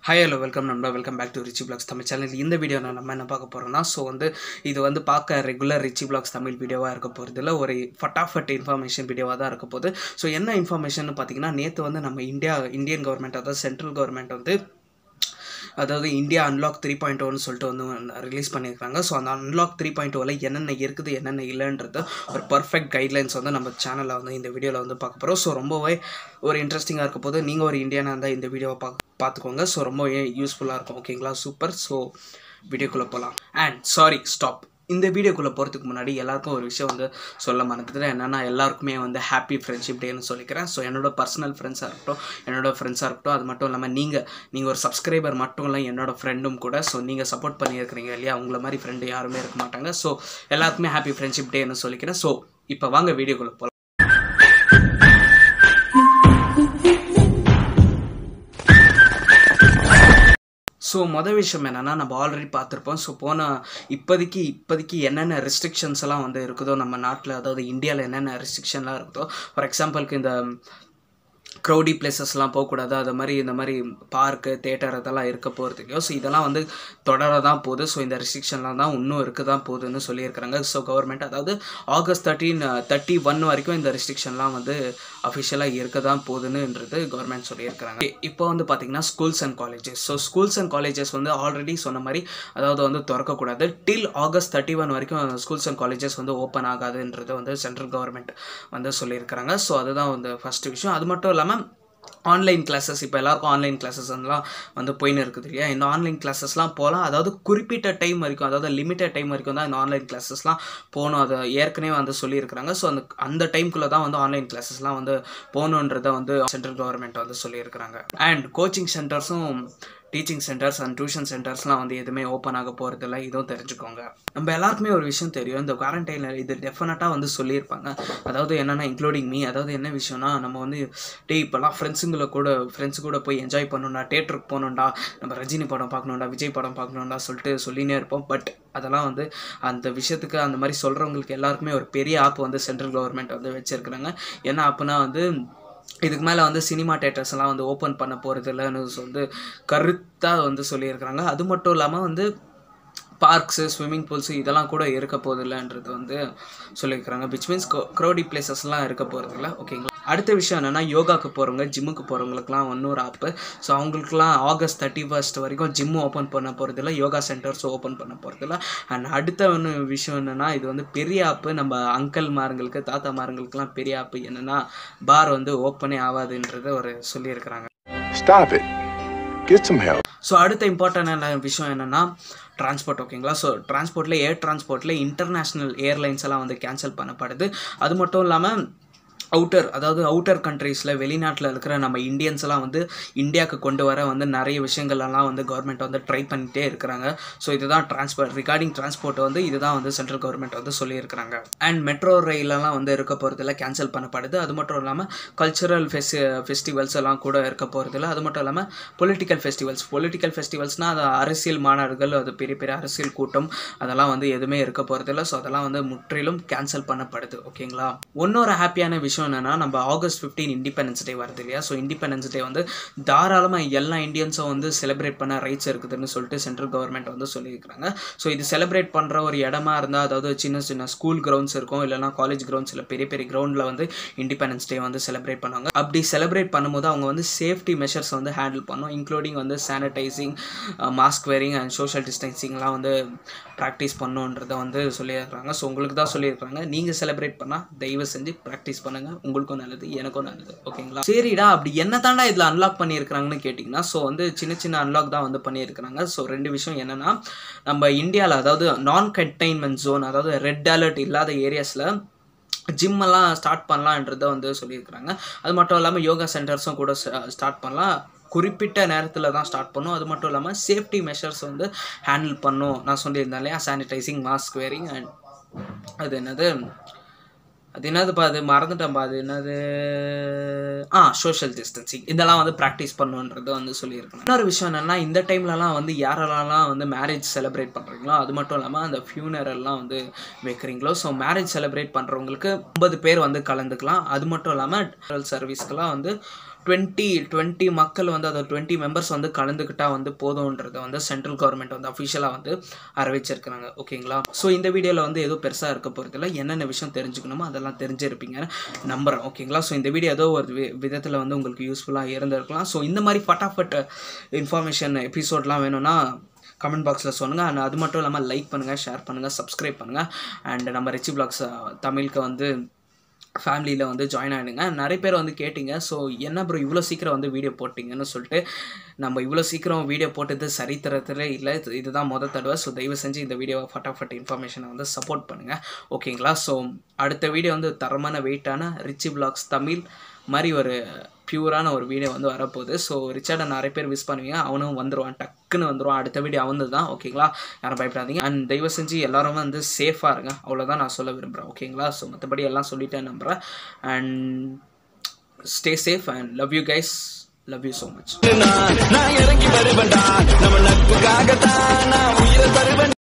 Hi hello welcome நண்பா welcome back to Richie blogs Tamil channel இந்த video நம்ம என்ன பார்க்க போகிறோம்னா ஸோ வந்து இது வந்து பார்க்க ரெகுலர் ரிச்சி பிளாக்ஸ் தமிழ் வீடியோவாக இருக்க போகிறதுல ஒரு ஃபட்டாஃபட் இன்ஃபர்மேஷன் வீடியோவாக தான் இருக்க போகுது ஸோ என்ன இன்ஃபர்மேஷன் பார்த்தீங்கன்னா நேற்று வந்து நம்ம இந்தியா இந்தியன் கவர்மெண்ட் அதாவது சென்ட்ரல் கவர்மெண்ட் வந்து அதாவது இந்தியா அன்லாக் த்ரீ பாயிண்ட் ஒன்னு சொல்லிட்டு வந்து ரிலீஸ் பண்ணியிருக்காங்க ஸோ அந்த அன்லாக் த்ரீ பாயிண்ட் ஓவில் என்னென்ன இருக்குது என்னென்ன இல்லைன்றது ஒரு பர்ஃபெக்ட் கைட்லைன்ஸ் வந்து நம்ம சேனலில் வந்து இந்த வீடியோவில் வந்து பார்க்க போகிறோம் ஸோ ரொம்பவே ஒரு இன்ட்ரெஸ்டிங்காக இருக்க போது நீங்கள் ஒரு இந்தியனாக இருந்தால் இந்த வீடியோவை பார்க்க பார்த்துக்கோங்க ஸோ ரொம்பவே யூஸ்ஃபுல்லாக இருக்கும் ஓகேங்களா சூப்பர் ஸோ வீடியோக்குள்ளே போகலாம் அண்ட் சாரி ஸ்டாப் இந்த வீடியோக்குள்ளே போகிறதுக்கு முன்னாடி எல்லாருக்கும் ஒரு விஷயம் வந்து சொல்ல மறந்துட்டேன் என்னென்னா எல்லாருக்குமே வந்து ஹாப்பி ஃப்ரெண்ட்ஷிப் டேன்னு சொல்லிக்கிறேன் ஸோ என்னோட பர்சனல் ஃப்ரெண்ட்ஸாக இருக்கட்டும் என்னோட ஃப்ரெண்ட்ஸாக இருக்கட்டும் அது மட்டும் இல்லாமல் நீங்கள் நீங்கள் ஒரு சப்ஸ்கிரைபர் மட்டும் இல்லை என்னோட ஃப்ரெண்டும் கூட ஸோ நீங்கள் சப்போர்ட் பண்ணியிருக்கிறீங்க இல்லையா உங்களை மாதிரி ஃப்ரெண்டு யாருமே இருக்க மாட்டாங்க ஸோ எல்லாருக்குமே ஹாப்பி ஃப்ரெண்ட்ஷிப் டேன்னு சொல்லிக்கிறேன் ஸோ இப்போ வாங்க வீடியோக்குள்ளே போகலாம் ஸோ மொதல் விஷயம் என்னென்னா நம்ம ஆல்ரெடி பார்த்துருப்போம் ஸோ போன இப்போதைக்கு இப்போதைக்கு என்னென்ன ரெஸ்ட்ரிக்ஷன்ஸ் எல்லாம் வந்து இருக்குதோ நம்ம நாட்டில் அதாவது இந்தியாவில் என்னென்ன ரெஸ்ட்ரிக்ஷன்லாம் இருக்குதோ ஃபார் எக்ஸாம்பிளுக்கு இந்த க்ரௌடி பிளேசஸ்லாம் போகக்கூடாது அது மாதிரி இந்த மாதிரி பார்க்கு தேட்டர் இதெல்லாம் இருக்க போகிறதுக்கோ ஸோ இதெல்லாம் வந்து தொடர தான் போகுது ஸோ இந்த ரெஸ்ட்ரிக்ஷன்லாம் தான் இன்னும் இருக்க தான் போகுதுன்னு சொல்லியிருக்கிறாங்க ஸோ கவர்மெண்ட் அதாவது ஆகஸ்ட் தேர்ட்டின் தேர்ட்டி ஒன் வரைக்கும் இந்த ரெஸ்ட்ரிக்ஷன்லாம் வந்து அஃபிஷியலாக இருக்க தான் போகுதுன்னுன்றது கவர்மெண்ட் சொல்லியிருக்கிறாங்க இப்போ வந்து பார்த்திங்கன்னா schools and colleges so schools and colleges வந்து ஆல்ரெடி சொன்ன மாதிரி அதாவது வந்து திறக்கக்கூடாது டில் ஆகஸ்ட் தேர்ட்டி ஒன் வரைக்கும் ஸ்கூல்ஸ் அண்ட் காலேஜஸ் வந்து ஓப்பன் ஆகாதுன்றது வந்து சென்ட்ரல் கவர்மெண்ட் வந்து சொல்லியிருக்கிறாங்க ஸோ அதுதான் வந்து ஃபஸ்ட்டு விஷயம் அது மட்டும் இல்லாமல் ஆன்லைன் கிளாஸஸ் இப்போ எல்லாருக்கும் ஆன்லைன் கிளாஸஸ்லாம் வந்து போயின்னு இருக்குது இல்லையா இந்த ஆன்லைன் கிளாஸஸ்லாம் போகலாம் அதாவது குறிப்பிட்ட டைம் வரைக்கும் அதாவது லிமிட்டட் டைம் வரைக்கும் தான் இந்த ஆன்லைன் கிளாஸஸ்லாம் போகணும் அதை ஏற்கனவே வந்து சொல்லியிருக்கிறாங்க ஸோ அந்த அந்த டைம்குள்ளே தான் வந்து ஆன்லைன் கிளாஸஸ்லாம் வந்து போகணுன்றதை வந்து சென்ட்ரல் கவர்மெண்ட் வந்து சொல்லியிருக்கிறாங்க அண்ட் கோச்சிங் சென்டர்ஸும் டீச்சிங் சென்டர்ஸ் அண்ட் டியூஷன் சென்டர்ஸ்லாம் வந்து எதுவுமே ஓப்பன் ஆக போகிறதில்ல இதுவும் தெரிஞ்சுக்கோங்க நம்ம எல்லாருக்குமே ஒரு விஷயம் தெரியும் இந்த குவாரண்டைனில் இது டெஃபினட்டாக வந்து சொல்லியிருப்பாங்க அதாவது என்னென்னா இன்க்ளூடிங் மீ அதாவது என்ன விஷயம்னா நம்ம வந்து டே இப்போல்லாம் ஃப்ரெண்ட்ஸுங்களை கூட ஃப்ரெண்ட்ஸு கூட போய் என்ஜாய் பண்ணணும்டா தேட்டருக்கு போகணும்டா நம்ம ரஜினி படம் பார்க்கணும்டா விஜய் படம் பார்க்கணும்டா சொல்லிட்டு சொல்லினே இருப்போம் பட் அதெல்லாம் வந்து அந்த விஷயத்துக்கு அந்த மாதிரி சொல்கிறவங்களுக்கு எல்லாருக்குமே ஒரு பெரிய ஆப் வந்து சென்ட்ரல் கவர்மெண்ட் வந்து வச்சுருக்குறாங்க என்ன ஆப்புனா வந்து இதுக்கு மேலே வந்து சினிமா தேட்டர்ஸ் எல்லாம் வந்து ஓப்பன் பண்ண போகிறது இல்லைன்னு வந்து கருத்தாக வந்து சொல்லியிருக்கிறாங்க அது மட்டும் இல்லாமல் வந்து பார்க்ஸு ஸ்விம்மிங் பூல்ஸு இதெல்லாம் கூட இருக்க போதில்லைன்றது வந்து சொல்லியிருக்கிறாங்க விச் மீன்ஸ் க்ரௌடி பிளேசஸ்லாம் இருக்க போகிறதில்ல ஓகேங்களா அடுத்த விஷயம் என்னென்னா யோகாக்கு போகிறவங்க ஜிம்முக்கு போகிறவங்களுக்குலாம் இன்னொரு ஆப்பு ஸோ அவங்களுக்குலாம் ஆகஸ்ட் தேர்ட்டி ஃபர்ஸ்ட் வரைக்கும் ஜிம்மு ஓப்பன் பண்ண போகிறதில்ல யோகா சென்டர்ஸ் ஓப்பன் பண்ண போகிறதில்ல அண்ட் அடுத்த ஒன்று விஷயம் என்னென்னா இது வந்து பெரிய ஆப்பு நம்ம அங்கிள் மாருங்களுக்கு தாத்தா மாருங்களுக்குலாம் பெரிய ஆப்பு என்னென்னா பார் வந்து ஓப்பனே ஆகாதுன்றத ஒரு சொல்லியிருக்கிறாங்க Stop it. Get some help. So அடுத்த இம்பார்ட்டண்டான விஷயம் என்னென்னா டிரான்ஸ்போர்ட் ஓகேங்களா ஸோ டிரான்ஸ்போர்ட்டில் ஏர் டிரான்ஸ்போர்ட்டில் இன்டர்நேஷ்னல் ஏர்லைன்ஸ் எல்லாம் வந்து கேன்சல் பண்ணப்படுது அது மட்டும் இல்லாமல் அவுட்டர் அதாவது அவுட்டர் கண்ட்ரீஸில் வெளிநாட்டில் இருக்கிற நம்ம இந்தியன்ஸ் எல்லாம் வந்து இந்தியாவுக்கு கொண்டு வர வந்து நிறைய விஷயங்கள்லாம் வந்து கவர்மெண்ட் வந்து ட்ரை பண்ணிகிட்டே இருக்கிறாங்க ஸோ இதுதான் டிரான்ஸ்போர்ட் ரிகார்டிங் டிரான்ஸ்போர்ட் வந்து இதுதான் வந்து சென்ட்ரல் கவர்மெண்ட் வந்து சொல்லியிருக்கிறாங்க அண்ட் மெட்ரோ ரயிலெல்லாம் வந்து இருக்க போகிறதில்ல கேன்சல் பண்ணப்படுது அது மட்டும் இல்லாமல் கல்ச்சுரல் ஃபெஸ் ஃபெஸ்டிவல்ஸ் எல்லாம் கூட இருக்க போகிறதில்ல அது மட்டும் இல்லாமல் பொலிட்டிக்கல் ஃபெஸ்டிவல்ஸ் பொலிட்டிக்கல் ஃபெஸ்டிவல்ஸ்னால் அது அரசியல் மாநாடுகள் அது பெரிய பெரிய அரசியல் கூட்டம் அதெல்லாம் வந்து எதுவுமே இருக்க போகிறதில்ல ஸோ அதெல்லாம் வந்து முற்றிலும் கேன்சல் பண்ணப்படுது ஓகேங்களா இன்னொரு ஹாப்பியான விஷயம் என்னென்னா நம்ம ஆகஸ்ட் ஃபிஃப்டீன் இண்டிபெண்டன்ஸ் டே வருது இல்லையா ஸோ இண்டிபெண்டன்ஸ் டே வந்து தாராளமாக எல்லா இந்தியன்ஸும் வந்து செலிப்ரேட் பண்ண ரைட்ஸ் இருக்குதுன்னு சொல்லிட்டு சென்ட்ரல் கவர்மெண்ட் வந்து சொல்லியிருக்கிறாங்க ஸோ இது செலிப்ரேட் பண்ணுற ஒரு இடமா இருந்தால் அதாவது சின்ன சின்ன ஸ்கூல் கிரவுண்ட்ஸ் இருக்கும் இல்லைனா காலேஜ் கிரவுண்ட்ஸ் இல்லை பெரிய பெரிய கிரவுண்டில் வந்து இண்டிபெண்டன்ஸ் டே வந்து செலிப்ரேட் பண்ணுவாங்க அப்படி செலிப்ரேட் பண்ணும்போது அவங்க வந்து சேஃப்டி மெஷர்ஸ் வந்து ஹேண்டில் பண்ணும் இன்க்ளூடிங் வந்து sanitising mask wearing and social டிஸ்டன்சிங்லாம் வந்து ப்ராக்டிஸ் பண்ணுன்றதை வந்து சொல்லியிருக்கிறாங்க ஸோ உங்களுக்கு தான் சொல்லியிருக்காங்க நீங்கள் செலிப்ரேட் பண்ணால் தயவு செஞ்சு ப்ராக்டிஸ் பண்ணுங்கள் உங்களுக்கும் நல்லது எனக்கும் நல்லது ஓகேங்களா சரிடா அப்படி என்ன தாண்டா இதில் அன்லாக் பண்ணியிருக்கிறாங்கன்னு கேட்டிங்கன்னா ஸோ வந்து சின்ன சின்ன அன்லாக் தான் வந்து பண்ணியிருக்கிறாங்க ஸோ ரெண்டு விஷயம் என்னென்னா நம்ம இந்தியாவில் அதாவது நான் கண்டெய்ன்மெண்ட் ஜோன் அதாவது ரெட் அலர்ட் இல்லாத ஏரியாஸில் ஜிம்மெல்லாம் ஸ்டார்ட் பண்ணலான்றதை வந்து சொல்லியிருக்கிறாங்க அது மட்டும் இல்லாமல் யோகா சென்டர்ஸும் கூட ஸ்டார்ட் பண்ணலாம் குறிப்பிட்ட நேரத்தில் தான் ஸ்டார்ட் பண்ணும் அது மட்டும் இல்லாமல் சேஃப்டி மெஷர்ஸ் வந்து ஹேண்டில் பண்ணும் நான் சொல்லியிருந்தேன் இல்லையா சானிடைசிங் மாஸ்க் வேரிங் அண்ட் அது என்னது அது என்னதுப்பா அது மறந்துட்டேன்ப்பா அது என்னது ஆ சோஷியல் டிஸ்டன்சிங் இதெல்லாம் வந்து ப்ராக்டிஸ் பண்ணுன்றது வந்து சொல்லியிருக்கணும் இன்னொரு விஷயம் என்னென்னா இந்த டைம்லலாம் வந்து யாரெல்லாம் வந்து மேரேஜ் செலிப்ரேட் பண்ணுறீங்களோ அது மட்டும் இல்லாமல் அந்த ஃபியூனரெல்லாம் வந்து வைக்கிறீங்களோ ஸோ மேரேஜ் செலிப்ரேட் பண்ணுறவங்களுக்கு ஐம்பது பேர் வந்து கலந்துக்கலாம் அது மட்டும் இல்லாமல் சர்வீஸ்க்கெல்லாம் வந்து டுவெண்ட்டி டுவெண்ட்டி மக்கள் வந்து அதை டுவெண்ட்டி மெம்பர்ஸ் வந்து கலந்துக்கிட்டா வந்து போதும்ன்றதை வந்து சென்ட்ரல் கவர்மெண்ட் வந்து அஃபிஷியலாக வந்து அறிவிச்சிருக்கிறாங்க ஓகேங்களா ஸோ இந்த வீடியோவில் வந்து எதுவும் பெருசாக இருக்க போகிறதில்ல என்னென்ன விஷயம் தெரிஞ்சுக்கணுமோ அதெல்லாம் தெரிஞ்சிருப்பீங்க நம்புறேன் ஓகேங்களா ஸோ இந்த வீடியோ ஏதோ ஒரு வி விதத்தில் வந்து உங்களுக்கு யூஸ்ஃபுல்லாக இருந்திருக்கலாம் ஸோ இந்த மாதிரி ஃபட்டாஃபட் இன்ஃபர்மேஷன் எபிசோட்லாம் வேணும்னா கமெண்ட் பாக்ஸில் சொல்லுங்கள் அண்ட் அது மட்டும் இல்லாமல் லைக் பண்ணுங்கள் ஷேர் பண்ணுங்கள் சப்ஸ்கிரைப் பண்ணுங்கள் அண்ட் நம்ம ரிச்சி பிளாக்ஸ் தமிழுக்கு வந்து ஃபேமிலியில் வந்து ஜாயின் ஆகிடுங்க நிறைய பேர் வந்து கேட்டிங்க ஸோ என்ன ப்ரோ இவ்வளோ சீக்கிரம் வந்து வீடியோ போட்டிங்கன்னு சொல்லிட்டு நம்ம இவ்வளோ சீக்கிரம் வீடியோ போட்டது சரித்திரத்திலே இல்லை இது இதுதான் மொதல் தடவை ஸோ தயவு செஞ்சு இந்த வீடியோவை ஃபட்டாஃபட் இன்ஃபர்மேஷனை வந்து சப்போர்ட் பண்ணுங்கள் ஓகேங்களா ஸோ அடுத்த வீடியோ வந்து தரமான வெயிட்டான ரிச்சி பிளாக்ஸ் தமிழ் மாதிரி ஒரு பியூரான ஒரு வீடியோ வந்து வரப்போகுது ஸோ ரிச்சர்டை நிறைய பேர் மிஸ் பண்ணுவீங்க அவனும் வந்துடுவான் டக்குன்னு வந்துடுவான் அடுத்த வீடியோ அவனது தான் ஓகேங்களா யாரும் பயப்படாதீங்க அண்ட் தயவு செஞ்சு எல்லாரும் வந்து சேஃபாக இருங்க அவ்வளோதான் நான் சொல்ல விரும்புகிறேன் ஓகேங்களா ஸோ மற்றபடி எல்லாம் சொல்லிட்டேன் நம்புகிறேன் and stay safe and love you guys love you so much நான் இறங்கி